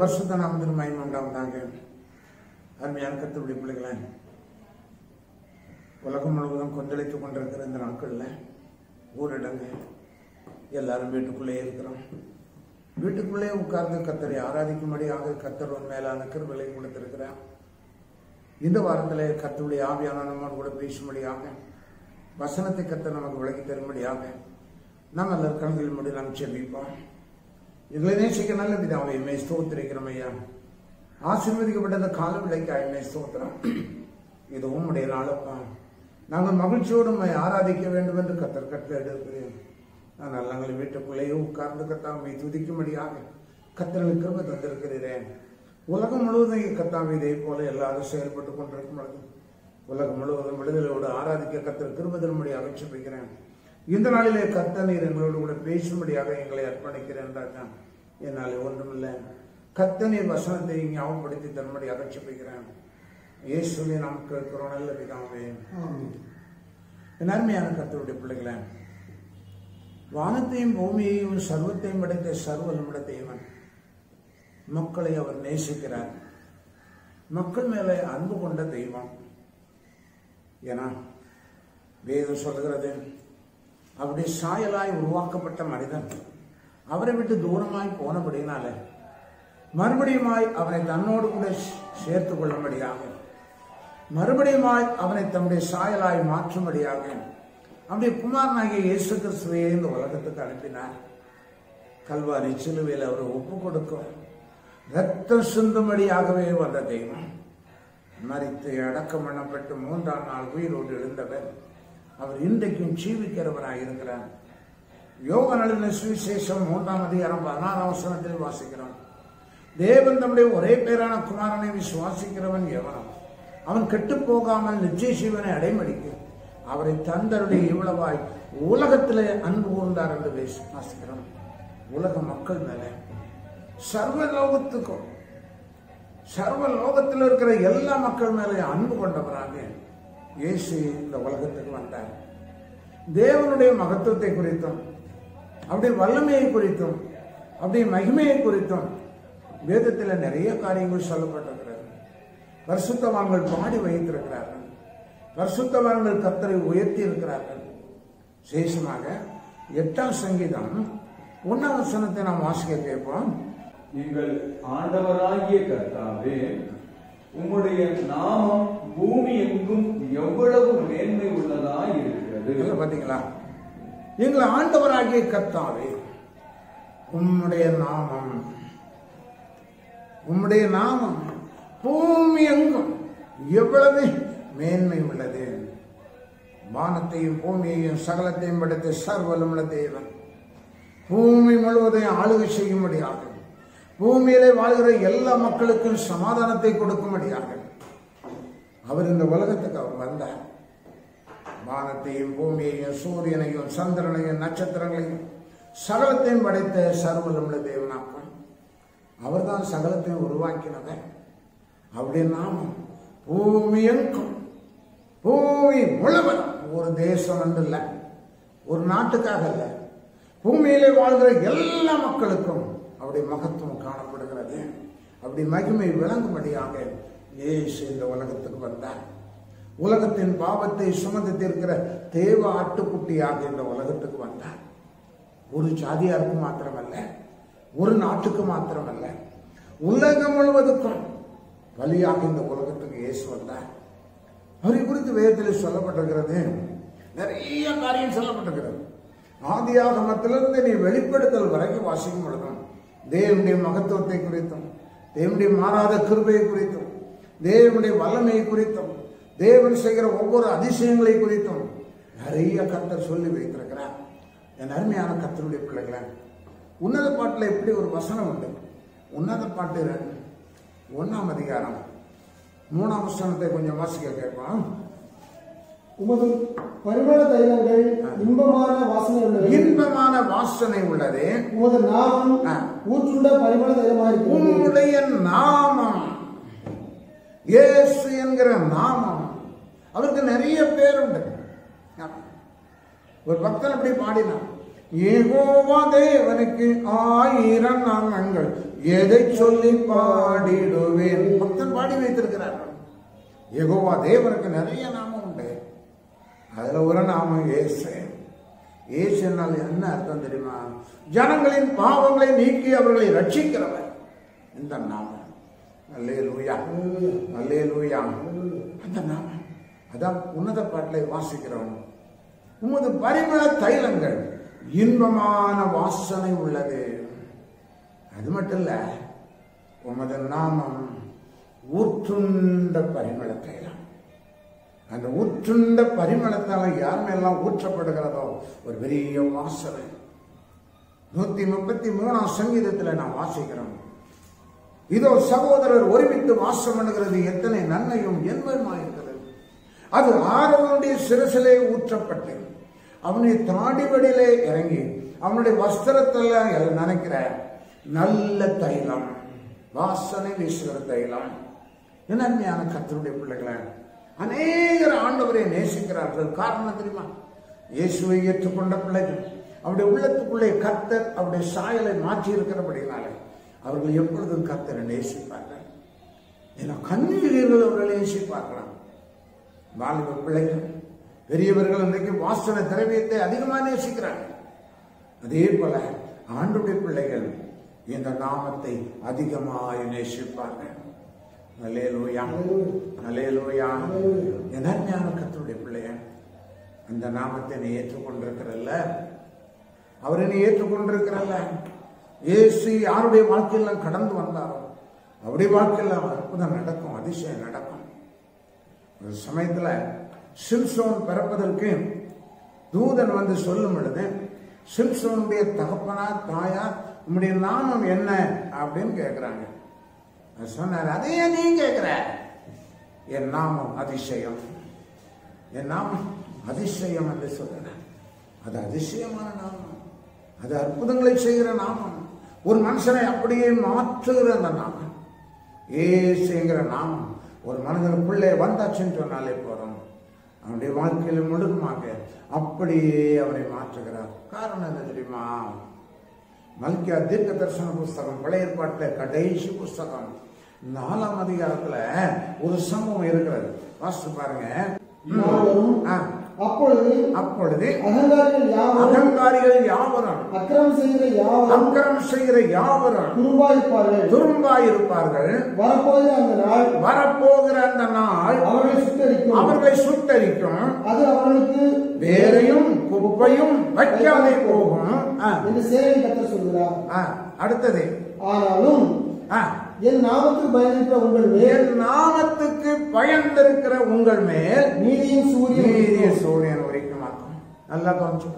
பரிசுத்த நாமத்தின் மயம் உண்டாவதாக அருமையான கத்தருடைய பிள்ளைகளே உலகம் முழுவதும் கொந்தளித்துக் கொண்டிருக்கிற இந்த நாட்களில் ஊரடங்கு எல்லாரும் வீட்டுக்குள்ளேயே இருக்கிறோம் வீட்டுக்குள்ளே உட்கார்ந்து கத்தரை ஆராதிக்கும்படியாக கத்தர் ஒரு மேலான கிருபலை கொடுத்திருக்கிறார் இந்த வாரத்தில் கத்தருடைய ஆவியான நம்மோடு கூட பேசும்படியாக வசனத்தை கத்தர் நமக்கு விளக்கி தரும்படியாக நாம் எல்லாரும் கண்களில் முடி நாம் செல்விப்போம் எங்களை நேசிக்க நல்ல பிதாவை மே ஸ்தோத்திரிக்கிறோம் ஐயா ஆசீர்வதிக்கப்பட்ட இந்த கால விலைக்காய் மே ஸ்தோத்திரம் இது உம்முடைய நாளப்பா நாங்கள் மகிழ்ச்சியோடு உம்மை ஆராதிக்க வேண்டும் என்று கத்தர் கட்டளை எடுக்கிறேன் ஆனால் நாங்கள் வீட்டுக்குள்ளேயே உட்கார்ந்து கத்தாமை துதிக்கும்படியாக கத்தர்களுக்கு கிருபை தந்திருக்கிறேன் உலகம் முழுவதும் கத்தாமை இதே போல எல்லாரும் செயல்பட்டு கொண்டிருக்கும் பொழுது உலகம் முழுவதும் விடுதலையோடு ஆராதிக்க கத்தர் கிருபை தரும்படியாக செபிக்கிறேன் இந்த நாளிலே கத்த நீர் எங்களோடு கூட பேசும்படியாக எங்களை அர்ப்பணிக்கிறேன் ராஜா என்னால் ஒன்றுமில்லை கத்த நீர் வசனத்தை ஞாபகப்படுத்தி தரும்படியாக செபிக்கிறேன் இயேசுவே நாம் கேட்கிறோம் நல்ல பிதாவே என் அருமையான கத்தருடைய பிள்ளைகளே வானத்தையும் பூமியையும் சர்வத்தையும் படைத்த சர்வ நிமிடத்தையும் மக்களை அவர் நேசிக்கிறார் மக்கள் மேலே அன்பு கொண்ட தெய்வம் ஏன்னா வேதம் சொல்கிறது அப்படி சாயலாய் உருவாக்கப்பட்ட மனிதன் அவரை விட்டு தூரமாய் போனபடினால மறுபடியுமாய் அவனை தன்னோடு கூட சேர்த்து கொள்ளும்படியாக மறுபடியுமாய் அவனை தம்முடைய சாயலாய் மாற்றும்படியாக அவருடைய குமாரனாகிய இயேசு கிறிஸ்துவையே இந்த உலகத்துக்கு அனுப்பினார் கல்வாரி சிலுவையில் அவரை ஒப்பு கொடுக்கும் ரத்தம் சிந்தும்படியாகவே வந்த தெய்வம் மறித்து அடக்கம் பண்ணப்பட்டு மூன்றாம் நாள் உயிரோடு எழுந்தவர் அவர் இன்றைக்கும் ஜீவிக்கிறவராக இருக்கிறார் யோக நலின சுவிசேஷம் மூன்றாம் அதிகாரம் பதினாறாம் வசனத்தில் வாசிக்கிறோம் தேவன் தம்முடைய ஒரே பேரான குமாரனை விசுவாசிக்கிறவன் எவனும் அவன் கெட்டு போகாமல் நிச்சய ஜீவனை அடைமடிக்க அவரை தந்தருடைய இவ்வளவாய் உலகத்திலே அன்பு கூர்ந்தார் என்று வாசிக்கிறோம் உலக மக்கள் மேலே சர்வ லோகத்துக்கும் சர்வ லோகத்தில் இருக்கிற எல்லா மக்கள் மேலே அன்பு கொண்டவராக இயேசு இந்த உலகத்துக்கு வந்தார் தேவனுடைய மகத்துவத்தை குறித்தும் அப்படியே வல்லமையை குறித்தும் அப்படியே மகிமையை குறித்தும் வேதத்தில் நிறைய காரியங்கள் சொல்லப்பட்டிருக்கிறது பரிசுத்தவான்கள் பாடி வைத்திருக்கிறார்கள் பரிசுத்தவான்கள் கத்தரை உயர்த்தி இருக்கிறார்கள் விசேஷமாக எட்டாம் சங்கீதம் ஒன்னாம் வசனத்தை நாம் வாசிக்க கேட்போம் எங்கள் ஆண்டவராகிய கர்த்தாவே உம்முடைய நாமம் பூமி எங்கும் எவ்வளவு மேன்மை உள்ளதாய் இருக்கிறது இல்ல பாத்தீங்களா எங்கள் ஆண்டவராகிய கர்த்தாவே உம்முடைய நாமம் உம்முடைய நாமம் பூமி எங்கும் எவ்வளவு மேன்மை உள்ளது வானத்தையும் பூமியையும் சகலத்தையும் படைத்த சர்வலமுள்ள தேவன் பூமி முழுவதையும் ஆளுகை செய்யும்படியாக பூமியிலே வாழ்கிற எல்லா மக்களுக்கும் சமாதானத்தை கொடுக்கும்படியாக அவர் இந்த உலகத்துக்கு அவர் வந்தார் வானத்தையும் பூமியையும் சூரியனையும் சந்திரனையும் நட்சத்திரங்களையும் சகலத்தையும் படைத்த சர்வலமுள்ள தேவனாப்பன் அவர்தான் சகலத்தையும் உருவாக்கினவர் அவருடைய நாமம் பூமி எங்கும் பூமி முழுவதும் ஒரு தேசம் என்று இல்லை ஒரு நாட்டுக்காக இல்லை பூமியிலே வாழ்கிற எல்லா மக்களுக்கும் அவருடைய மகத்துவம் காணப்படுகிறது அப்படி மகிமை விளங்கும்படியாக இயேசு இந்த உலகத்துக்கு வந்தார் உலகத்தின் பாவத்தை சுமந்து தீர்க்கிற தேவ ஆட்டுக்குட்டியாக இந்த உலகத்துக்கு வந்தார் ஒரு ஜாதியாருக்கு மாத்திரமல்ல ஒரு நாட்டுக்கு மாத்திரமல்ல உலகம் முழுவதுக்கும் பலியாக இந்த உலகத்துக்கு இயேசு வந்தார் அவரை குறித்து வேதத்தில் சொல்லப்பட்டிருக்கிறது நிறைய காரியம் சொல்லப்பட்டிருக்கிறது ஆதியாகமத்திலிருந்து நீ வெளிப்படுத்தல் வரைக்கும் வாசிக்கும் பொழுதும் தேவனுடைய மகத்துவத்தை குறித்தும் தேவனுடைய மாறாத கிருபையை குறித்தும் தேவனுடைய வல்லமையை குறித்தும் தேவன் செய்கிற ஒவ்வொரு அதிசயங்களை குறித்தும் நிறைய கத்தர் சொல்லி வைத்திருக்கிறார் என் அருமையான கத்தருடைய பிள்ளைகளை உன்னத பாட்டில் எப்படி ஒரு வசனம் உண்டு உன்னத பாட்டு ரெண்டு ஒன்னாம் அதிகாரம் மூணாம் வசனத்தை கொஞ்சம் வாசிக்க கேட்பான் உமது பரிமள தைலங்கள் இன்பமான வாசனை உள்ளது இன்பமான வாசனை உள்ளது உமது நாமம் ஆ. ஊற்றுள்ள பரிமள தைலமாயிருக்கிறது உம்முடைய நாமம் இயேசு என்கிற நாமம் அவருக்கு நிறைய பேர் உண்டு ஒரு பக்தன் அப்படி பாடினான் ஏகோவா தேவனுக்கு ஆயிரம் நாமங்கள் எதை சொல்லி பாடிடுவேன் பக்தன் பாடி வைத்திருக்கிறார் யெகோவா தேவனுக்கு நிறைய நாமம் உண்டு அதுல ஒரு நாமம் ஏசு ஏசுனால் என்ன அர்த்தம் தெரியுமா ஜனங்களின் பாவங்களை நீக்கி அவர்களை ரட்சிக்கிறவர் இந்த நாமம் நல்லே லூயா நல்லே லூயா அந்த நாமம் அதான் உன்னத பாட்டிலை வாசிக்கிறோம் உமது பரிமள தைலங்கள் இன்பமான வாசனை உள்ளது அது மட்டும் இல்ல உமது நாமம் ஊற்றுண்ட பரிமள தைலம் அந்த ஊற்றுண்ட பரிமளத்தால யார் மேலாம் ஊற்றப்படுகிறதோ ஒரு பெரிய வாசனை நூத்தி முப்பத்தி மூணாம் சங்கீதத்துல நான் வாசிக்கிறோம் இதோ சகோதரர் ஒருமித்து வாசம் பண்ணுகிறது எத்தனை நன்மையும் என்பதுமாயிருக்கிறது அது ஆரோனுடைய சிரசிலே ஊற்றப்பட்டு அவனுடைய தாடிவடியிலே இறங்கி அவனுடைய வஸ்திரத்தில் நினைக்கிற நல்ல தைலம் வாசனை வீசுகிற தைலம் நன்மையான கத்தருடைய பிள்ளைகளை அநேகர் ஆண்டவரை நேசிக்கிறார்கள் காரணம் தெரியுமா இயேசுவை ஏற்றுக்கொண்ட பிள்ளைகள் அவருடைய உள்ளத்துக்குள்ளே கத்தர் அவருடைய சாயலை மாற்றி இருக்கிறபடினாலே அவர்கள் எப்பொழுதும் கத்தரை நேசிப்பார்கள் ஏன்னா கண்ணீர்கள் அவர்கள் நேசிப்பார்களாம் வாலிப பிள்ளைகள் பெரியவர்கள் இன்றைக்கு வாசன திரவியத்தை அதிகமாக நேசிக்கிறாங்க அதே போல ஆண்டுடைய பிள்ளைகள் இந்த நாமத்தை அதிகமாய் நேசிப்பார்கள் அலேலூயா அலேலூயா என் அருமையான கத்தருடைய பிள்ளைய அந்த நாமத்தை நீ ஏற்றுக்கொண்டிருக்கிறல்ல அவரை நீ ஏற்றுக்கொண்டிருக்கிறல்ல இயேசு யாருடைய வாழ்க்கையெல்லாம் கடந்து வந்தாரோ அவருடைய வாழ்க்கையில் அற்புதம் நடக்கும் அதிசயம் நடக்கும் ஒரு சமயத்துல சிம்சோன் பிறப்பதற்கு தூதன் வந்து சொல்லும் பொழுது சிம்சோனுடைய தகப்பனா தாயா உம்முடைய நாமம் என்ன அப்படின்னு கேட்கிறாங்க அவர் சொன்னார் அதையே நீ கேட்கிற என் நாமம் அதிசயம் என் நாமம் அதிசயம் என்று சொல்றேன் அது அதிசயமான நாமம் அது அற்புதங்களை செய்கிற நாமம் ஒரு மனுஷனை அப்படியே மாற்றுகிற அந்த நாமம் ஏசுங்கிற நாமம் ஒரு மனிதனுக்குள்ளே வந்தாச்சுன்னு சொன்னாலே போறோம் அவனுடைய வாழ்க்கையில முழுக்கமாக அப்படியே அவனை மாற்றுகிறார் காரணம் என்ன தெரியுமா மல்கியா தீர்க்க தரிசன புஸ்தகம் பழைய ஏற்பாட்டில் கடைசி புஸ்தகம் நாலாம் அதிகாரத்துல ஒரு சம்பவம் இருக்கிறது வாசித்து பாருங்க யாவரும் ஆ, அப்பொழுது அப்பொழுது அகங்காரிகள் யாவரும் அகங்காரிகள் யாவரும் அக்கிரம் செய்கிற யாவரும் அக்கிரம் செய்கிற யாவரும் குருபாயிருப்பார்கள் துரும்பாயிருப்பார்கள் வரப்போகிற அந்த நாள் வரப்போகிற அந்த நாள் அவர்களை சுட்டரிக்கும் அவர்களை சுட்டரிக்கும் அது அவர்களுக்கு வேரையும் குப்பையும் வைக்காதே போகும் ஆ, என்று சேவை கத்த சொல்கிறார் ஆ, அடுத்தது ஆனாலும் ஆ, என் நாமத்துக்கு பயந்திருக்கிற உங்கள் மேல் என் நாமத்துக்கு பயந்திருக்கிற உங்கள் மேல் நீதியின் சூரியன் நீதிய சூரியன் உரைக்குமாக்கும் நல்லா கவனிச்சு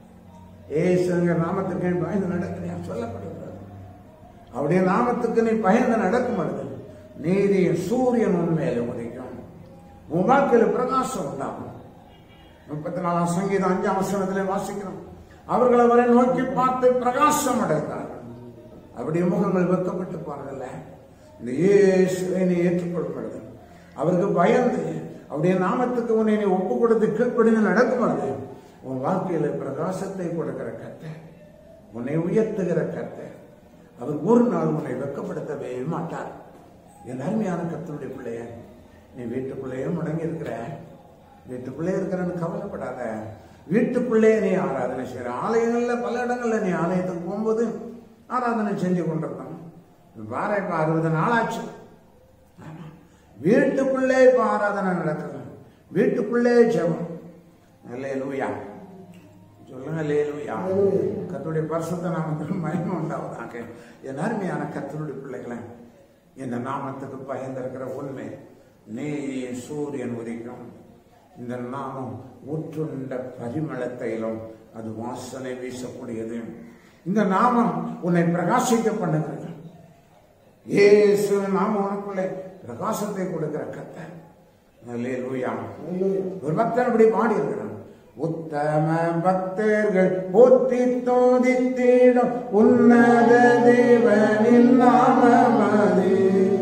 ஏசுங்கிற நாமத்துக்கு நீ பயந்து நடக்கிறியா சொல்லப்படுகிறது அவருடைய நாமத்துக்கு நீ பயந்து நடக்கும் பொழுது நீதியின் சூரியன் உண்மையில உதைக்கும் உன் வாழ்க்கையில பிரகாசம் உண்டாகும் முப்பத்தி நாலாம் சங்கீதம் அஞ்சாம் வசனத்திலே வாசிக்கிறோம் அவர்கள் அவரை நோக்கி பார்த்து பிரகாசம் அடைந்தார்கள் அவருடைய முகங்கள் வெக்கப்பட்டு போறதில்ல இந்த இயேசுவை நீ ஏற்றுக்கொள்ளும் பொழுது அவருக்கு பயந்து அவருடைய நாமத்துக்கு உன்னை நீ ஒப்பு கொடுத்து கீழ்ப்படிந்து நடக்கும் பொழுது உன் வாழ்க்கையில பிரகாசத்தை கொடுக்கிற கத்தை உன்னை உயர்த்துகிற கத்தை அவர் ஒரு நாள் உன்னை வெக்கப்படுத்தவே மாட்டார் என் அருமையான கத்தருடைய பிள்ளைய நீ வீட்டுக்குள்ளேயே முடங்கி இருக்கிற வீட்டுக்குள்ளே இருக்கிறன்னு கவலைப்படாத வீட்டுக்குள்ளே நீ ஆராதனை செய்யற ஆலயங்கள்ல பல இடங்கள்ல நீ ஆலயத்துக்கு போகும்போது ஆராதனை செஞ்சு கொண்டிருக்கணும் வார இப்ப அறுபது நாள் ஆச்சு ஆமா. வீட்டுக்குள்ளே இப்ப ஆராதனை நடக்குது வீட்டுக்குள்ளே ஜெபம் அல்லே லூயா சொல்லுங்க லே லூயா கத்தருடைய பரிசுத்த நாமத்துக்கு மகிமை உண்டாவதாக என் அருமையான கத்தருடைய பிள்ளைகளை இந்த நாமத்துக்கு பயந்திருக்கிற உண்மை நீதிய சூரியன் உதிக்கும் இந்த நாமம் ஊற்றுண்ட பரிமள தைலம் அது வாசனை வீசக்கூடியது இந்த நாமம் உன்னை பிரகாசிக்க பண்ணுகிறது இயேசு நாமம் உனக்குள்ளே பிரகாசத்தை கொடுக்கிற கத்தர் அல்லேலூயா ஒரு பக்தர் அப்படி பாடி இருக்கிறான் உத்தம பக்தர்கள் போற்றி தோதித்திடும் உன்னத தேவனின் நாமமது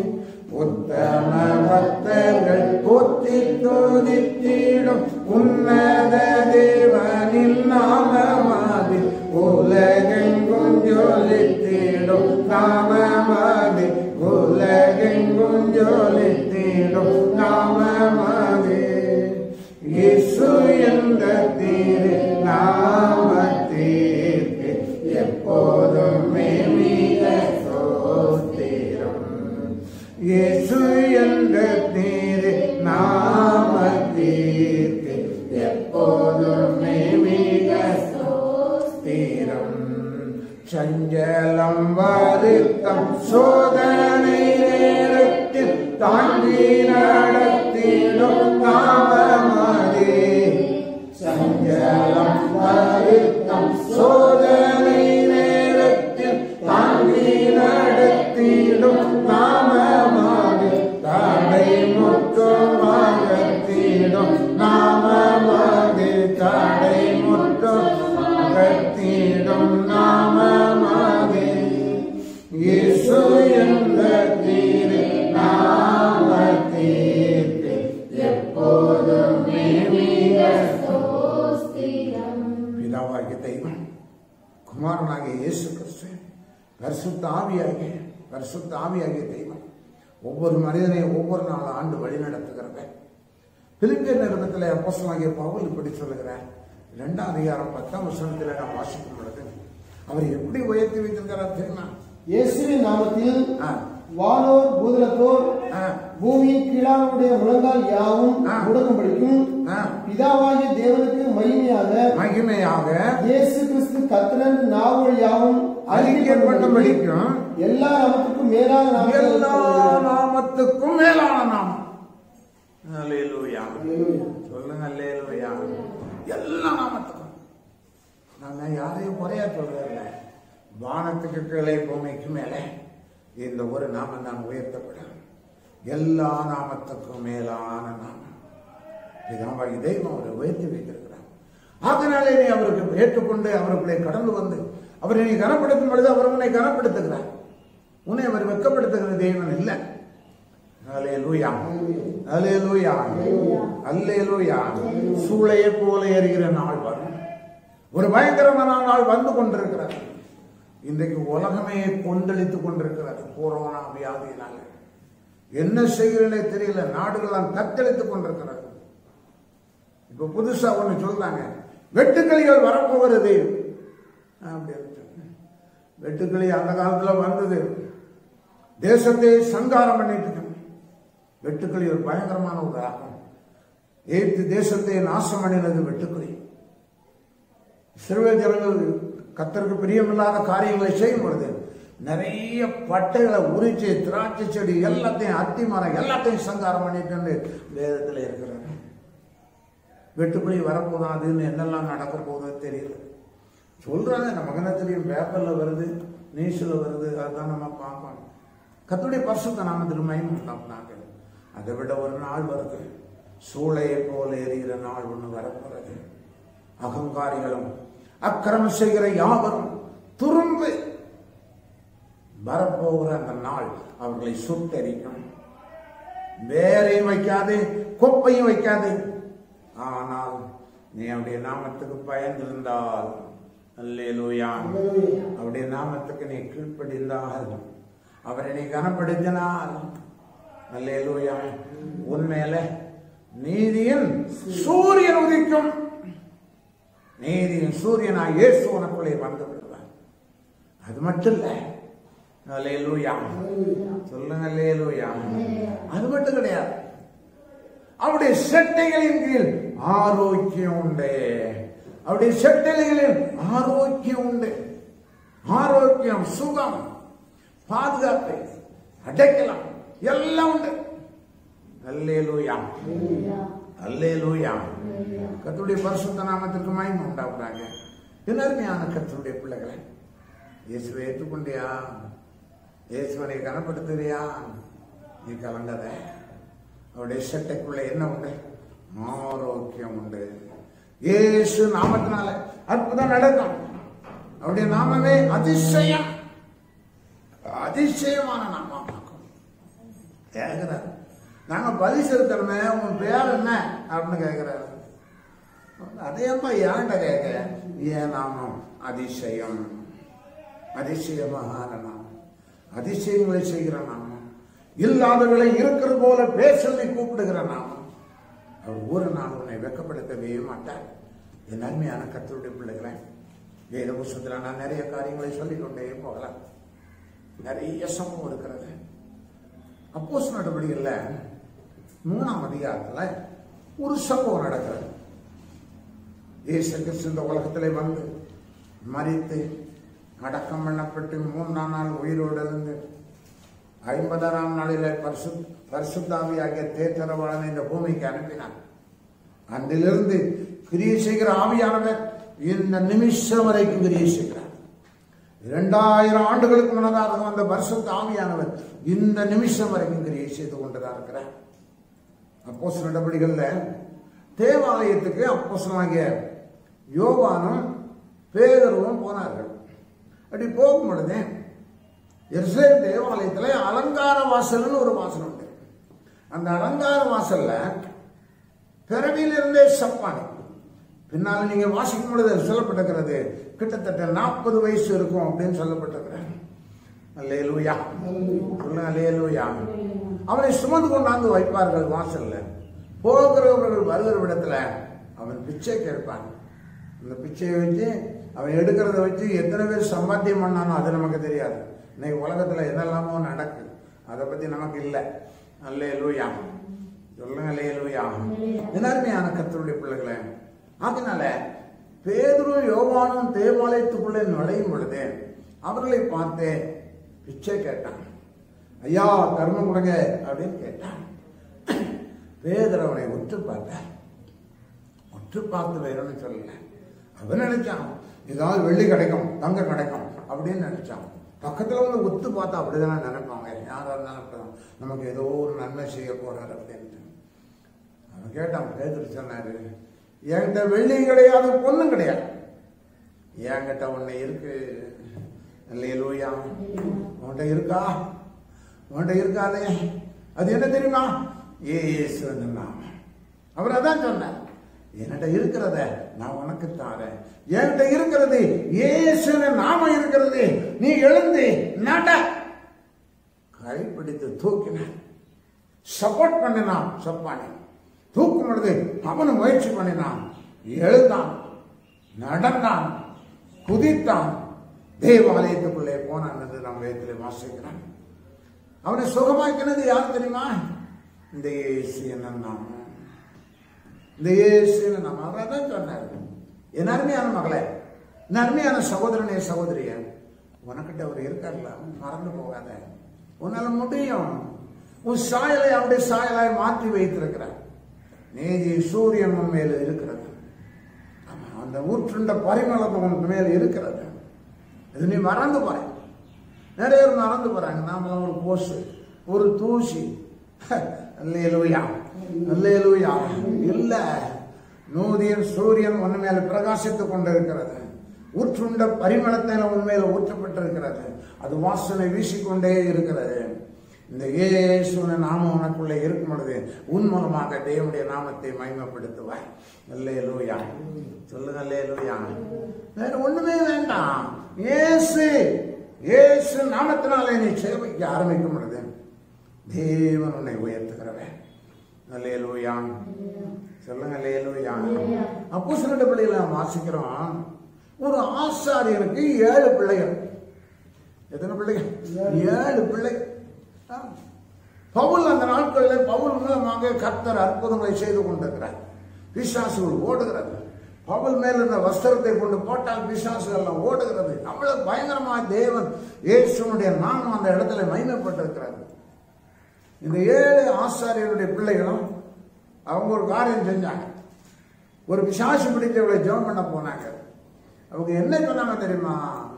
உத்தம பக்தர்கள் போற்றி தோதித்திடும் உன்னத தேவனின் நாமமது உலகெங்கும் ஜொலித்திடும் நாமமது சஞ்சலம் வருத்தம் சோதனை நேரத்தில் தாண்டி நடத்திடும் நாமமதே சஞ்சலம் வருத்தம் சோதனை நேரத்தில் தாண்டி நடத்திடும் நாமமதே தடை முற்றமாக தீடும் நாமமதே தடை முற்றமாக தீடும் நாமமதே இயேசு என்ற தீரு நாமத்தீர்க்கு எப்போதுமே மிக பிதாவாகிய தெய்வம் குமாரனாகிய இயேசு கிறிஸ்து பரிசுத்த ஆவியாகிய பரிசுத்த ஆவியாகிய தெய்வம் ஒவ்வொரு மனிதனையும் ஒவ்வொரு நாள் ஆண்டு வழி நடத்துகிறத பிலிப்பியர் நிறுவனத்தில் அப்போஸ்தலனாகிய பவுல் இப்படி சொல்லுகிறார் இரண்டாம் அதிகாரம் பத்தாம் வசனத்தில் நான் வாசிக்கும் பொழுது அவர் எப்படி உயர்த்தி வைத்திருக்கிறார் தெரியுமா இயேசுவின் நாமத்தில் ஆ, வானோர் பூதலத்தோர் ஆ, பூமியின் கீழானுடைய முழங்கால் யாவும் ஆ. முடங்கும்படிக்கும் ஆ. பிதாவாகிய தேவனுக்கு மகிமையாக மகிமையாக இயேசு கிறிஸ்து கத்திரன் நாவல் யாவும் அறிக்கை பண்ணும்படிக்கும் எல்லா நாமத்துக்கும் மேலான நாமத்தை எல்லா சொல்லுகிறார். நாமத்துக்கும் மேலான நாமம் அல்லேலூயா. அல்லேலூயா. சொல்லுங்க அல்லேலூயா. எல்லா நாமத்துக்கும் நாங்க யாரையும் குறையா சொல்றதில்ல வானத்துக்கு கீழே பூமிக்கு மேலே இந்த ஒரு நாமம் தான் உயர்த்தப்படும் எல்லா நாமத்துக்கும் மேலான நாமம் பிதாவாகி தெய்வம் அவரை உயர்த்தி வைத்திருக்கிறார் அதனாலே நீ அவருக்கு ஏற்றுக்கொண்டு அவருக்குள்ளே கடந்து வந்து அவரை நீ கனப்படுத்தும் பொழுது அவர் உன்னை கனப்படுத்துகிறார் உன்னை அவர் வெட்கப்படுத்துகிற தெய்வம் இல்லை அல்லேலூயா அல்லேலூயா அல்லேலூயா சூளையை போல எரிகிற நாள் வரும் ஒரு பயங்கரமான நாள் வந்து கொண்டிருக்கிறது இன்றைக்கு உலகமே கொந்தளித்துக் கொண்டிருக்கிறது கொரோனா வியாதியினால என்ன செய்கிறேனே தெரியல நாடுகள்லாம் தத்தளித்துக் கொண்டிருக்கிறது இப்ப புதுசா ஒண்ணு சொல்றாங்க வெட்டுக்கிளிகள் வரப்போகிறது அப்படின்னு சொன்னேன். வெட்டுக்கிளி அந்த காலத்துல வந்தது தேசத்தை சங்காரம் பண்ணிட்டு இருக்கு. வெட்டுக்கிளி ஒரு பயங்கரமான ஒரு ஆகும் எய்த்து தேசத்தை நாசம் பண்ணினது வெட்டுக்கிளி சிறுவை ஜனங்கள் கத்தருக்கு பிரியமில்லாத காரியங்களை செய்யும் பொழுது நிறைய பட்டைகளை உரிச்சு திராட்சை செடி எல்லாத்தையும் அத்தி மரம் எல்லாத்தையும் சங்காரம் பண்ணிட்டு வேதத்தில் இருக்கிறாங்க வெட்டுக்குழி வரப்போதும் அதுன்னு என்னெல்லாம் நடக்க போகுதோ தெரியல சொல்றாங்க நமக்கு என்ன தெரியும் பேப்பர்ல வருது நியூஸ்ல வருது அதுதான் நம்ம பார்க்கணும் கத்துடைய பரிசுத்த நாமத்தில் மயம் உண்டாக்குனாங்க அதை விட ஒரு நாள் வருது சூளையை போல எரிகிற நாள் ஒன்று வரப்போறது அகங்காரிகளும் அக்கிரமம் செய்கிற யாவரும் துரும்பு வரப்போகிற அந்த நாள் அவர்களை சுட்டரிக்கும் வேரையும் வைக்காது கொப்பையும் வைக்காது ஆனால் நீ அவருடைய நாமத்துக்கு பயந்திருந்தால் அல்லேலூயா அல்லேலூயா. அவருடைய நாமத்துக்கு நீ கீழ்ப்படிந்தால் அவரை நீ கனப்படுத்தினால் அல்லேலூயா உன்மேல நீதியின் சூரியன் உதிக்கும் நீதியின் சூரியனாய் இயேசு உனக்குள்ளே வந்து விடுவார் அது மட்டும் இல்ல அல்லேலூயா சொல்லுங்க அல்லேலூயா அது மட்டும் கிடையாது அவருடைய செட்டைகளின் கீழ் ஆரோக்கியம் உண்டு அவருடைய செட்டைகளில் ஆரோக்கியம் உண்டு ஆரோக்கியம் சுகம் பாதுகாப்பு அடைக்கலாம் எல்லாம் உண்டு அல்லேலூயா அல்லேலூயா கர்த்தருடைய பரிசுத்த நாமத்திற்கு மகிமை உண்டாக்குறாங்க எல்லாருமையான கர்த்தருடைய பிள்ளைகளை இயேசுவை ஏற்றுக்கொண்டியா இயேசுவனை கனப்படுத்துறியா நீ கலங்காத அவருடைய சட்டைக்குள்ள என்ன உண்டு ஆரோக்கியம் உண்டு இயேசு நாமத்தினால அற்புதம் நடக்கும் அவருடைய நாமமே அதிசயம் அதிசயமான நாமமாக்கும் கேட்கிறார் நாங்க பலி செலுத்தணுமே உன் பேர் என்ன அப்படின்னு கேட்கிறாரு அதேப்பா ஏன்ட கேட்க ஏன் நாமம் அதிசயம் அதிசயமான நாமம் அதிசயங்களை செய்கிற நாமம் இல்லாதவர்களை இருக்கிற போல பேசலை கூப்பிடுகிற நாமம் அவர் ஒரு நாள் உன்னை வெக்கப்படுத்தவே மாட்டார் என் நன்மையான கத்தருடைய பிள்ளைகளை வேத புஸ்தத்தில் நான் நிறைய காரியங்களை சொல்லிக்கொண்டே போகலாம் நிறைய சம்பவம் இருக்கிறது அப்போஸ் நடவடிக்கையில் மூணாம் அதிகாரத்துல ஒரு சம்பவம் நடக்கிறது இயேசு கிறிஸ்து இந்த உலகத்திலே வந்து மறித்து அடக்கம் பண்ணப்பட்டு மூன்றாம் நாள் உயிரோடு இருந்து ஐம்பதாம் நாளிலே பரிசு பரிசுத்தாவியாகிய தேற்றரவாளனை இந்த பூமிக்கு அனுப்பினார் அன்றிலிருந்து கிரியை செய்கிற ஆவியானவர் இந்த நிமிஷம் வரைக்கும் கிரியை செய்கிறார் இரண்டாயிரம் ஆண்டுகளுக்கு முன்னதாக வந்த பரிசுத்த ஆவியானவர் இந்த நிமிஷம் வரைக்கும் கிரியை செய்து கொண்டுதான் இருக்கிறார் அப்போஸ் நடவடிக்கைகள்ல தேவாலயத்துக்கு அப்போசனாகிய யோவானும் பேதருவும் போனார்கள் அப்படி போகும் பொழுதே எருசலேம் தேவாலயத்துல அலங்கார வாசல்னு ஒரு வாசல் உண்டு அந்த அலங்கார வாசல்ல பிறவியிலிருந்தே சப்பானி பின்னால நீங்க வாசிக்கும் பொழுது அது சொல்லப்பட்டிருக்கிறது கிட்டத்தட்ட நாற்பது வயசு இருக்கும் அப்படின்னு சொல்லப்பட்டிருக்கிறது அல்லேலூயா சொல்லுங்க அல்லேலூயா அவனை சுமந்து கொண்டாந்து வைப்பார்கள் வாசல்ல போகிறவர்கள் வருகிற இடத்துல அவன் பிச்சை கேட்பான் அந்த பிச்சையை வச்சு அவன் எடுக்கிறத வச்சு எத்தனை பேர் சம்பாத்தியம் பண்ணானோ அது நமக்கு தெரியாது இன்னைக்கு உலகத்துல என்னெல்லாமோ நடக்குது அதை பத்தி நமக்கு இல்லை அல்லே லூயா சொல்லுங்க அல்லே லூயா எல்லாருமையான கத்தருடைய பிள்ளைகளே அதனால பேதுரும் யோவானும் தேவாலயத்துக்குள்ளே நுழையும் பொழுது அவர்களை பார்த்து பிச்சை கேட்டான் ஐயா தர்மம் கொடுங்க அப்படின்னு கேட்டான் பேதர் அவனை உற்று பார்த்தார் உற்று பார்த்து வேறொன்னு சொல்லல அவன் நினைச்சான் ஏதாவது வெள்ளி கிடைக்கும் தங்கம் கிடைக்கும் அப்படின்னு நினைச்சான் பக்கத்துல வந்து ஒத்து பார்த்தா அப்படிதானே நினைப்பாங்க யாரா இருந்தாலும் அப்படிதான் நமக்கு ஏதோ ஒரு நன்மை செய்ய போறாரு அப்படின்ட்டு அவன் கேட்டான் பேதர் சொன்னாரு என்கிட்ட வெள்ளியும் கிடையாது பொண்ணும் கிடையாது என்கிட்ட ஒண்ணு இருக்கு இல்லையா உன்கிட்ட இருக்கா உன்கிட்ட இருக்காதே அது என்ன தெரியுமா ஏசு நாம அவர் அதான் சொன்னார் என்கிட்ட இருக்கிறத நான் உனக்கு தாரேன் என்கிட்ட இருக்கிறது இயேசுன்னு நாம இருக்கிறது நீ எழுந்து நட கைப்பிடித்து தூக்கினான் சப்போர்ட் பண்ணினான் சப்பானி தூக்கும் பொழுது அவனும் முயற்சி பண்ணினான் எழுந்தான் நடந்தான் குதித்தான் தேவாலயத்துக்குள்ளே போனான் என்று நாம் வேதத்தில் வாசிக்கிறான் அவனை சுகமாக்கினது யார் தெரியுமா இந்த இயேசு என்ன நாமம் இந்த இயேசுன்னு நம்ம அவர் தான் சொன்னார் என் அருமையான மகளே என் அருமையான சகோதரனே சகோதரிய உனக்கிட்ட அவர் இருக்கார்ல மறந்து போகாத உன்னால முடியும் உன் சாயலை அவருடைய சாயலாய் மாற்றி வைத்திருக்கிறார் நீதி சூரியன் உன் மேல் இருக்கிறது ஆமா, அந்த ஊற்றுண்ட பரிமளம் உனக்கு மேல் இருக்கிறது இது நீ மறந்து போற நிறைய பேர் மறந்து போறாங்க நாம ஒரு கோசு ஒரு தூசி அல்லேலூயா அல்லேலூயா இல்ல நூதியன் சூரியன் உன் மேல பிரகாசித்துக் கொண்டிருக்கிறது ஊற்றுண்ட பரிமளத்தில உண்மையில ஊற்றப்பட்டிருக்கிறது அது வாசனை வீசிக்கொண்டே இருக்கிறது இந்த இயேசுன நாமம் உனக்குள்ளே இருக்கும் பொழுது உன் மூலமாக தேவனுடைய நாமத்தை மகிமைப்படுத்துவாய் அல்லேலூயா சொல்லுங்க அல்லேலூயா வேற ஒண்ணுமே வேண்டாம் இயேசு இயேசு நாமத்தினாலே நீ சேவைக்கு ஆரம்பிக்கும் பொழுது தேவன் உன்னை உயர்த்துகிறவன் அல்லேலூயா சொல்லுங்க அல்லேலூயா அப்போ சில பிள்ளைகளை நாம் வாசிக்கிறோம் ஒரு ஆசாரியருக்கு ஏழு பிள்ளைகள் எத்தனை பிள்ளைகள் ஏழு பிள்ளை ஆ. பவுல் அந்த நாட்களில் பவுல் மூலமாக கர்த்தர் அற்புதங்களை செய்து கொண்டிருக்கிறார் பிசாசுகள் ஓடுகிறது பவுல் மேல் இருந்த வஸ்திரத்தை கொண்டு போட்டால் பிசாசுகள் எல்லாம் ஓடுகிறது அவ்வளவு பயங்கரமா தேவன் இயேசுனுடைய நாமம் அந்த இடத்துல மகிமைப்பட்டிருக்கிறது இந்த ஏழு ஆசாரியருடைய பிள்ளைகளும் அவங்க ஒரு காரியம் செஞ்சாங்க ஒரு பிசாசு பிடித்தவளை ஜெபம் பண்ண போனாங்க அவங்க என்ன சொன்னாங்க தெரியுமா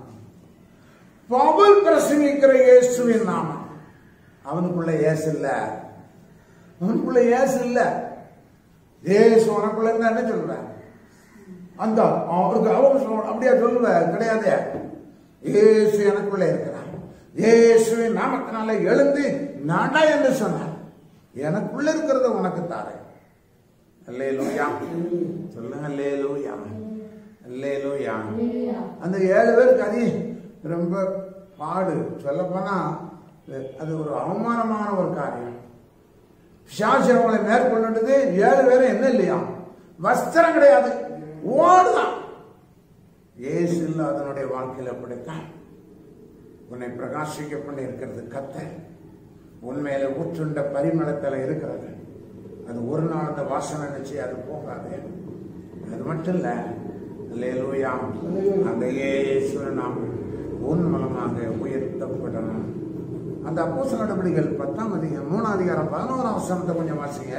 பவுல் பிரசங்கிக்கிற இயேசுவின் நாமம் அவனுக்குள்ள இயேசு இல்ல அவனுக்குள்ள இயேசு இல்ல இயேசு உனக்குள்ள இருந்தா என்ன சொல்லுவேன் அந்த அவருக்கு அவங்க சொல்ல அப்படியா சொல்லுவேன் கிடையாது இயேசு எனக்குள்ள இருக்கிறான் இயேசுவின் நாமத்தினால எழுந்து நட என்று சொன்னார் எனக்குள்ள இருக்கிறத உனக்கு தாரேன் அல்லேலூயா சொல்லுங்க அல்லேலூயா அல்லேலூயா அந்த ஏழு பேருக்கு அது ரொம்ப பாடு சொல்லப்போனா அது ஒரு அவமானமான ஒரு காரியம் பிசாசு அவங்களை மேற்கொண்டுட்டது ஏழு பேரும் என்ன இல்லையா வஸ்திரம் கிடையாது ஓடுதான் ஏசு இல்லாதனுடைய வாழ்க்கையில் அப்படித்தான் உன்னை பிரகாசிக்க பண்ணி இருக்கிறது கத்த உண்மையில ஊற்றுண்ட பரிமளத்தில் இருக்கிறது அது ஒரு நாள் அந்த வாசனை நினைச்சு அது போகாது அது மட்டும் இல்ல அல்லேலூயா அந்த இயேசுவின் நாமம் உன் மூலமாக உயர்த்தப்படணும் அந்த அப்போஸ்தல நடவடிக்கைகள் பத்தாம் அதிகாரம் மூணாம் அதிகாரம் பதினோராம் வசனத்தை கொஞ்சம் வாசிங்க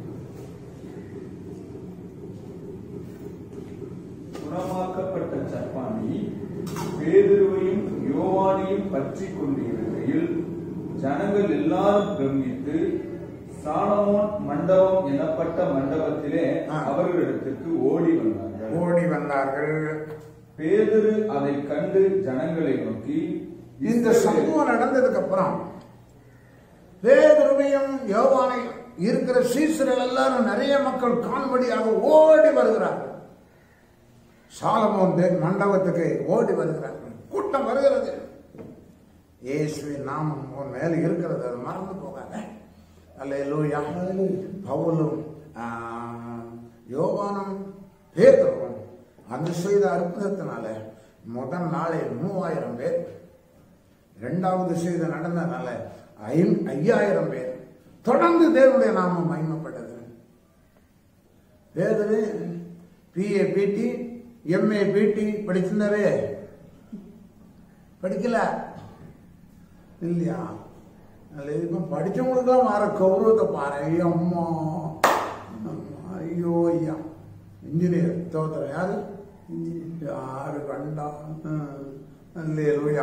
குணமாக்கப்பட்ட சப்பானி பேதுருவையும் யோவானையும் பற்றி கொண்டிருக்கையில் ஜனங்கள் எல்லாரும் பிரமித்து சாலமோன் மண்டபம் எனப்பட்ட மண்டபத்திலே ஆ. அவர்களிடத்திற்கு ஓடி வந்தார்கள் ஓடி வந்தார்கள் பேதுரு அதை கண்டு ஜனங்களை நோக்கி இந்த இஸ்ரவேல் சம்பவம் நடந்ததுக்கு அப்புறம் பேதுருவையும் யோவானையும் இருக்கிற சீசர்கள் எல்லாரும் நிறைய மக்கள் காணும்படியாக ஓடி வருகிறார்கள் சாலமோன் தேவ் மண்டபத்துக்கு ஓடி வருகிறார்கள் கூட்டம் வருகிறது இயேசுவின் நாமம் உன் மேல இருக்கிறது அது மறந்து போகாத அல்லேலூயா பவுலும் ஆ, யோவானும் பேதுருவும் அந்த செய்த அற்புதத்தினால முதல் நாளே மூவாயிரம் பேர் இரண்டாவது செய்த நடந்தனால ஐம்- ஐயாயிரம் பேர் தொடர்ந்து தேவனுடைய நாமம் மகிமைப்பட்டது பேதரு பிஏ பிடி எம்ஏ பிடி படிச்சிருந்தாரு படிக்கல இல்லையா அல்ல இப்போ படிச்சவங்களுக்குலாம் வர கௌரவத்தை பாரு ஐயோ அம்மா அம்மா, ஐயோ ஐயா இன்ஜினியர் தோத்திரம் யாரு யாரு கண்டா அல்லேலூயா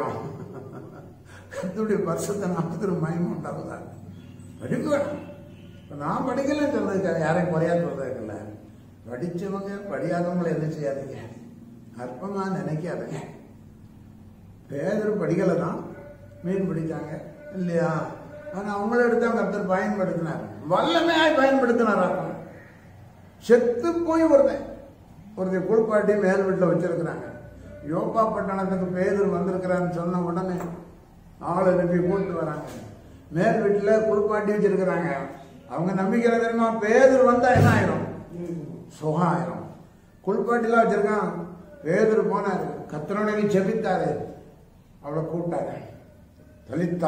கத்துடைய வருஷத்தை நாற்பத்தி மயம் உண்டாகுதா படிக்க வேணும் இப்போ நான் படிக்கலன்னு சொல்றதுக்கு யாரையும் குறையா சொல்றதுக்குல்ல படிச்சவங்க படியாதவங்களை என்ன செய்யாதீங்க அற்பமா நினைக்காதீங்க பேதர் படிக்கலை தான் மீன் பிடிச்சாங்க இல்லையா ஆனா அவங்கள எடுத்து கர்த்தர் பயன்படுத்தினார் வல்லமையாய் பயன்படுத்தினார் செத்து போய் ஒருத்தன் ஒருத்தன் குளிப்பாட்டி மேல் வீட்டில் வச்சிருக்கிறாங்க யோப்பா பட்டணத்துக்கு பேதர் வந்திருக்கிறான்னு சொன்ன உடனே ஆள் அனுப்பி கூட்டு வராங்க மேல் வீட்டில் குளிப்பாட்டி வச்சிருக்கிறாங்க அவங்க நம்பிக்கை தெரியுமா பேதர் வந்தா என்ன ஆயிரும் சுகம் ஆயிரும் குளிப்பாட்டிலாம் வச்சிருக்கான் பேதர் போனாரு கத்தனுடைய செபித்தாரு அவளை கூப்பிட்டாரு தலித்தா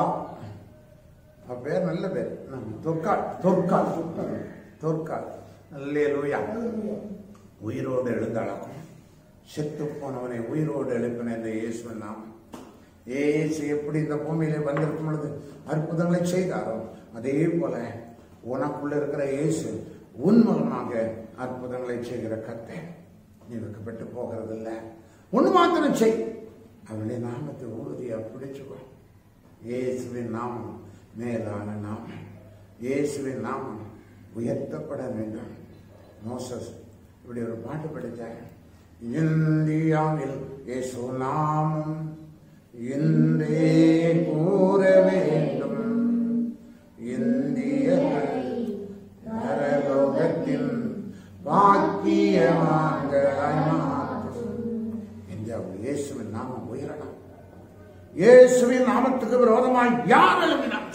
அவ பேர் நல்ல பேர் தொற்கால் தொற்கால் தொற்கால் நல்லே லூயா உயிரோடு எழுந்தாளாக்கும் செத்து போனவனை உயிரோடு எழுப்பின இந்த இயேசுவின் நாமம் ஏசு எப்படி இந்த பூமியிலே வந்திருக்கும் பொழுது அற்புதங்களை செய்தாரோ அதே போல உனக்குள்ள இருக்கிற இயேசு உன் மூலமாக அற்புதங்களை செய்கிற கத்தை நீ வெக்கப்பட்டு போகிறது இல்லை ஒன்று மாத்திரம் செய் அவருடைய நாமத்தை உறுதியா பிடிச்சுக்கோ இயேசுவின் நாமம் மேலான நாமம் இயேசுவின் நாமம் உயர்த்தப்பட வேண்டும் மோசஸ் இப்படி ஒரு பாட்டு படித்தார் இந்தியாவில் இயேசு நாமம் இன்றே கூற வேண்டும் இந்தியர்கள் பரலோகத்தின் பாக்கியமாக மாற்றும் இந்தியாவில் இயேசுவின் நாமம் உயரணும் இயேசுவின் நாமத்துக்கு விரோதமாய் யார் எழுப்பினார்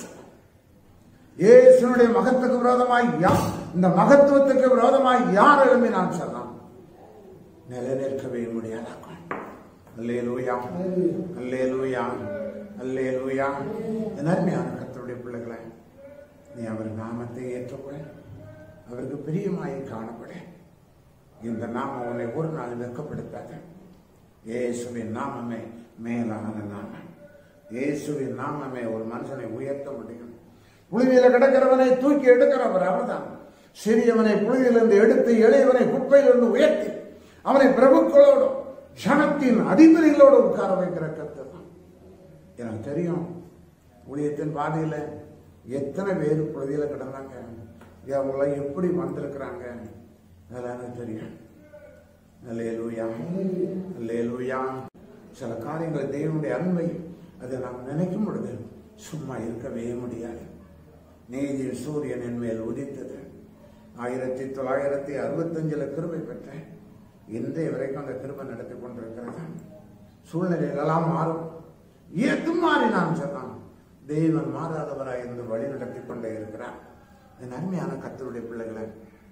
இயேசுனுடைய மகத்துக்கு விரோதமாய் யார் இந்த மகத்துவத்துக்கு விரோதமாய் யார் எழுப்பினான் சொன்னான் நிலைநிற்கவே முடியாதாக்கும் அல்லேலூயா அல்லேலூயா அல்லேலூயா என் அருமையான கர்த்தருடைய பிள்ளைகளை நீ அவர் நாமத்தை ஏற்றுக்கொள் அவருக்கு பிரியமாய் காணப்பட இந்த நாமம் உன்னை ஒரு நாள் வெட்கப்படுத்தாது இயேசுவின் நாமமே மேலான நாமம் இயேசுவின் நாமமே ஒரு மனுஷனை உயர்த்த முடியும் புழுதியில கிடக்கிறவனை தூக்கி எடுக்கிறவர் அவர்தான் சிறியவனை புழுதியிலிருந்து எடுத்து எளியவனை குப்பையிலிருந்து உயர்த்தி அவனை பிரபுக்களோடும் ஜனத்தின் அதிபதிகளோடு உட்கார வைக்கிற கர்த்தர் தான் எனக்கு தெரியும் ஊழியத்தின் பாதையில எத்தனை பேர் புழுதியில கிடந்தாங்க அவங்களாம் எப்படி வந்திருக்கிறாங்க அதெல்லாம் எனக்கு தெரியும் அல்லேலூயா அல்லேலூயா சில காரியங்கள் தேவனுடைய அன்பை அதை நாம் நினைக்கும் பொழுது சும்மா இருக்கவே முடியாது நீதியின் சூரியன் என் மேல் உதித்தது ஆயிரத்தி தொள்ளாயிரத்தி அறுபத்தஞ்சுல கிருபை பெற்றேன் இன்றைய வரைக்கும் அந்த கிருபை நடத்தி கொண்டிருக்கிறது சூழ்நிலைகளெல்லாம் மாறும் எது மாறினான் சொன்னான் தெய்வன் மாறாதவராய் இருந்து வழி நடத்தி கொண்டே இருக்கிறார் என் அருமையான கத்தருடைய பிள்ளைகளை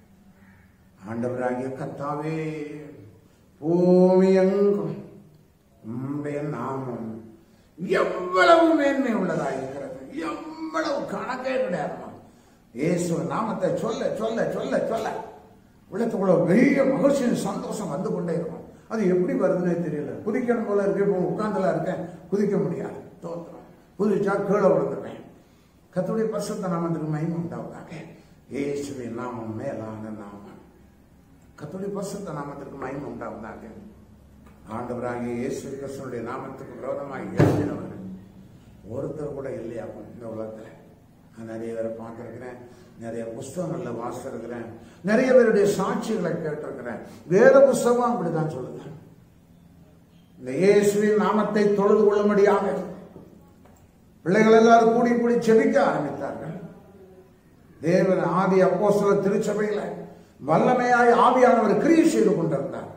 ஆண்டவராகிய கத்தாவே பூமி எங்கும் உம்முடைய நாமம் எவ்வளவு மேன்மை உள்ளதா இருக்கிறது எவ்வளவு கணக்கே கிடையாதுமா இயேசு நாமத்தை சொல்ல சொல்ல சொல்ல சொல்ல உள்ளத்துக்குள்ள பெரிய மகிழ்ச்சியும் சந்தோஷம் வந்து கொண்டே இருக்கும் அது எப்படி வருதுன்னே தெரியல குதிக்கணும் போல இருக்கு இப்போ உட்காந்துல இருக்கேன் குதிக்க முடியாது தோத்திரம் குதிச்சா கீழே விழுந்துருவேன் கத்துடைய பரிசுத்த நாமத்துக்கு மகிமை உண்டாவதாக இயேசுவின் நாமம் மேலான நாமம் கத்துடைய பரிசுத்த நாமத்திற்கு மகிமை உண்டாவதாக ஆண்டவராகிய இயேசு கிறிஸ்துனுடைய நாமத்துக்கு விரோதமாக எழுதினவர்கள் ஒருத்தர் கூட இல்லையாகும் இந்த உலகத்துல நான் நிறைய பேரை பார்த்துருக்கிறேன் நிறைய புஸ்தகங்கள்ல வாசிச்சிருக்கிறேன் நிறைய பேருடைய சாட்சிகளை கேட்டிருக்கிறேன் வேத புஸ்தகம் அப்படிதான் சொல்லுது இந்த இயேசுவின் நாமத்தை தொழுது கொள்ளும்படியாக பிள்ளைகள் எல்லாரும் கூடி கூடி செபிக்க ஆரம்பித்தார்கள் தேவன் ஆதி அப்போஸ்தல திருச்சபையில வல்லமையாய் ஆவியானவர் கிரியை செய்து கொண்டிருந்தார்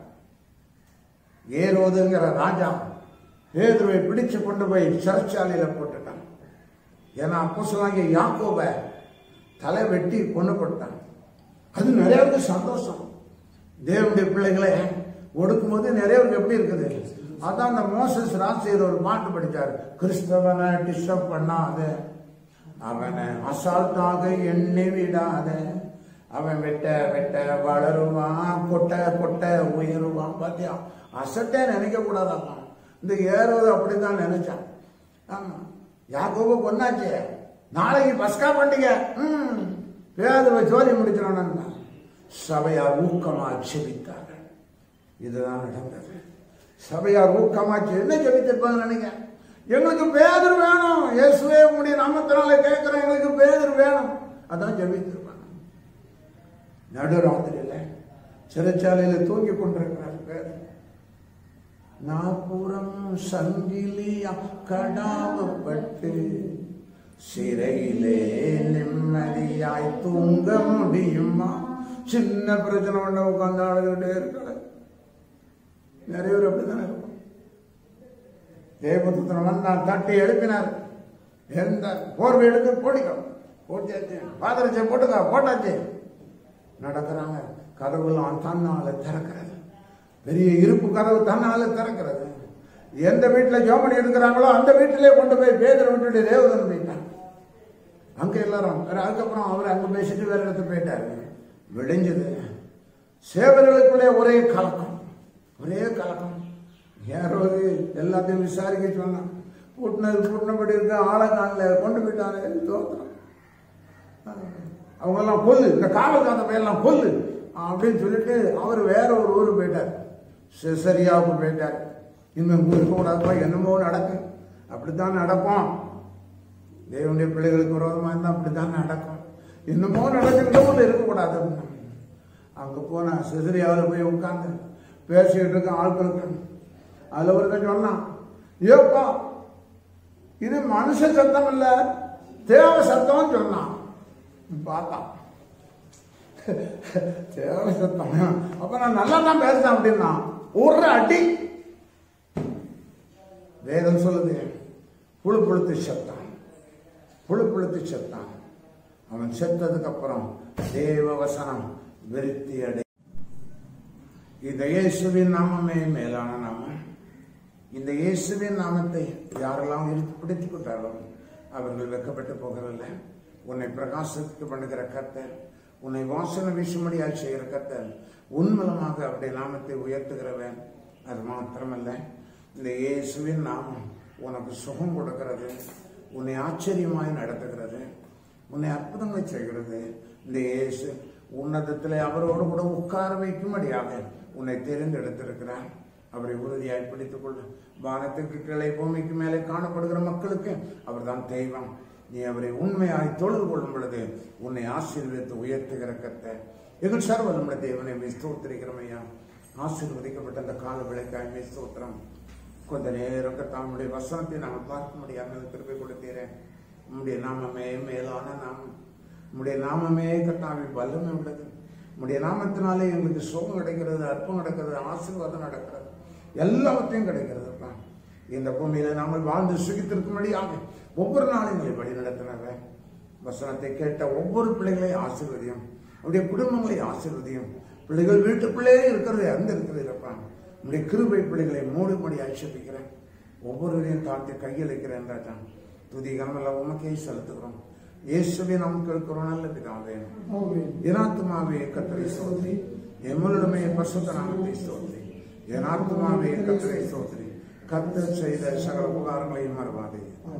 ஏரோதுங்கிற ராஜா பேதுருவை பிடிச்சு கொண்டு போய் சிறைச்சாலையில போட்டுட்டான் ஏன்னா அப்போஸ்தலனாகிய யாக்கோபை தலை வெட்டி கொண்டு போட்டான் அது நிறைய பேருக்கு சந்தோஷம் தேவனுடைய பிள்ளைகளை ஒடுக்கும்போது நிறைய பேருக்கு எப்படி இருக்குது அதான் அந்த மோசஸ் ராசியர் ஒரு பாட்டு படிச்சார் கிறிஸ்தவனை டிஸ்டர்ப் பண்ணாத அவனை அசால்ட்டாக எண்ணி விடாத அவன் வெட்ட வெட்ட வளருவான் கொட்ட கொட்ட உயருவான் பாத்தியா அசட்டே நினைக்க கூடாதாமா இந்த ஏறுவது அப்படிதான் நினைச்சான் ஆமா யாக்கோப கொன்னாச்சே நாளைக்கு பஸ்கா பண்டிகை ம் பேதுவை ஜோதி முடிச்சிடணும் சபையார் ஊக்கமா செபித்தார்கள் இதுதான் நடந்தது சபையார் ஊக்கமா செ- என்ன ஜெபித்திருப்பாங்க நினைக்க எங்களுக்கு பேதர் வேணும் இயேசுவே உங்களுடைய நாமத்தினால கேட்கிறோம் எங்களுக்கு பேதர் வேணும் அதான் ஜெபித்திருப்பாங்க நடுராத்திரியில சிறைச்சாலையில தூங்கி கொண்டிருக்கிறார் பேதர் நாப்புறம் சங்கிலியா கடாவப்பட்டு சிறையிலே நிம்மதியாய் தூங்க முடியுமா சின்ன பிரச்சனை ஒண்ணு உட்காந்து அழுதுகிட்டே இருக்கிற நிறைய பேர் அப்படித்தானே இருக்கும் தேவபுத்திரன் வந்தார் தட்டி எழுப்பினார் எழுந்தார் போர்வை எடுத்து போடிக்கோ போட்டாச்சு பாதரச்சை போட்டுக்கோ போட்டாச்சு நடக்கிறாங்க கதவுலாம் தன்னால திறக்கிறது பெரிய இருப்பு கதவு தன்னால திறக்கிறது எந்த வீட்டுல ஜோமணி இருக்கிறாங்களோ அந்த வீட்டிலே கொண்டு போய் பேதர் விட்டுட்டு தேவதன் போயிட்டான் அங்க எல்லாரும் வேற அதுக்கப்புறம் அவர் அங்க பேசிட்டு வேற இடத்துக்கு போயிட்டாரு விடிஞ்சது சேவர்களுக்குள்ளே ஒரே கலக்கம் ஒரே கலக்கம் யாரோது எல்லாத்தையும் விசாரிக்க சொன்னான் பூட்டினது பூட்டினபடி இருக்க ஆளை காணல கொண்டு போயிட்டாரு தோத்திரம் அவங்கெல்லாம் கொல்லு இந்த காவல் காத்த பையெல்லாம் கொல்லு அப்படின்னு சொல்லிட்டு அவர் வேற ஒரு ஊருக்கு போயிட்டார் சரியாவுக்கு போயிட்டார் இன்னும் இருக்கக்கூடாதுப்பா என்னமோ நடக்கும் அப்படித்தான் நடப்போம் தேவனுடைய பிள்ளைகளுக்கு விரோதமா இருந்தா அப்படித்தான் நடக்கும் என்னமோ நடக்கிறதும் இருக்கக்கூடாது அங்க போனா சிசரியாவில் போய் உட்கார்ந்து பேசிக்கிட்டு இருக்க ஆட்களுக்கு அதுல ஒருத்தன் சொன்னான் ஏப்பா இது மனுஷ சத்தம் இல்ல தேவ சத்தம் சொன்னான் பார்த்தான் தேவ சத்தம் அப்ப நான் நல்லா தான் பேசுறேன் அப்படின்னா ஒரு அடி வேதம் சொல்லுது புழு புழுத்து செத்தான் புழு புழுத்து செத்தான் அவன் செத்ததுக்கு அப்புறம் தேவ வசனம் விருத்தி அடை இந்த இயேசுவின் நாமமே மேலான நாமம் இந்த இயேசுவின் நாமத்தை யாரெல்லாம் இறுதி பிடித்துக் கொண்டாரோ அவர்கள் வெக்கப்பட்டு போகவில்லை உன்னை பிரகாசித்து பண்ணுகிற கர்த்தர் உன்னை வாசனை வீசும்படியாய் செய்கிற கர்த்தர் உன்மூலமாக அவருடைய நாமத்தை உயர்த்துகிறவன் அது மாத்திரமல்ல இந்த இயேசுவின் நாமம் உனக்கு சுகம் கொடுக்கிறது உன்னை ஆச்சரியமாய் நடத்துகிறது உன்னை அற்புதங்களை செய்கிறது இந்த இயேசு உன்னதத்திலே அவரோடு கூட உட்கார வைக்கும்படியாக உன்னை தெரிந்தெடுத்திருக்கிறார் அவரை உறுதியாய் பிடித்துக் கொள்ள வானத்திற்கு கீழே பூமிக்கு மேலே காணப்படுகிற மக்களுக்கு அவர்தான் தெய்வம் நீ அவரை உண்மையாய் தொழுது கொள்ளும் பொழுது உன்னை ஆசீர்வதித்து உயர்த்துகிற கத்த எங்கள் சர்வ நம்முடைய தேவனை மே ஸ்தோத்திரிக்கிறோம் ஐயா ஆசீர்வதிக்கப்பட்ட அந்த கால விளக்காய் மே ஸ்தோத்திரம் கொஞ்ச நேரம் கத்தாமுடைய வசனத்தை நாங்கள் பார்க்க முடியாமல் திருப்பி கொடுத்தீரேன் உம்முடைய நாமமே மேலான நாமம் உம்முடைய நாமமே கத்தாவி வல்லமை உள்ளது உம்முடைய நாமத்தினாலே எங்களுக்கு சோகம் கிடைக்கிறது அற்பம் நடக்கிறது ஆசீர்வாதம் நடக்கிறது எல்லாவற்றையும் கிடைக்கிறதுப்பா இந்த பூமியில நாங்கள் வாழ்ந்து சுகித்திருக்கும்படியாக ஒவ்வொரு நாளும் எங்களை வழி நடத்தினவன் வசனத்தை கேட்ட ஒவ்வொரு பிள்ளைகளையும் ஆசீர்வதியும் அவருடைய குடும்பங்களை ஆசீர்வதியும் பிள்ளைகள் வீட்டுக்குள்ளே இருக்கிறது அங்க இருக்கிறது இல்லப்பா உடைய கிருபை பிள்ளைகளை மூடுபடி ஆட்சேபிக்கிறேன் ஒவ்வொருவரையும் தாழ்த்தி கையளிக்கிறேன் ராஜா துதி கனமெல்லாம் உமக்கே செலுத்துகிறோம் இயேசுவே நாம் கேட்கிறோம் நல்ல பிதாவே ஆமென். இராத்துமாவே கத்தரை சோதரி எம்மளுடமே பசுத்த நாமத்தை சோதரி என் ஆத்மாவே கத்தரை சோதரி கத்தர் செய்த சகல உபகாரங்களையும் மறவாதே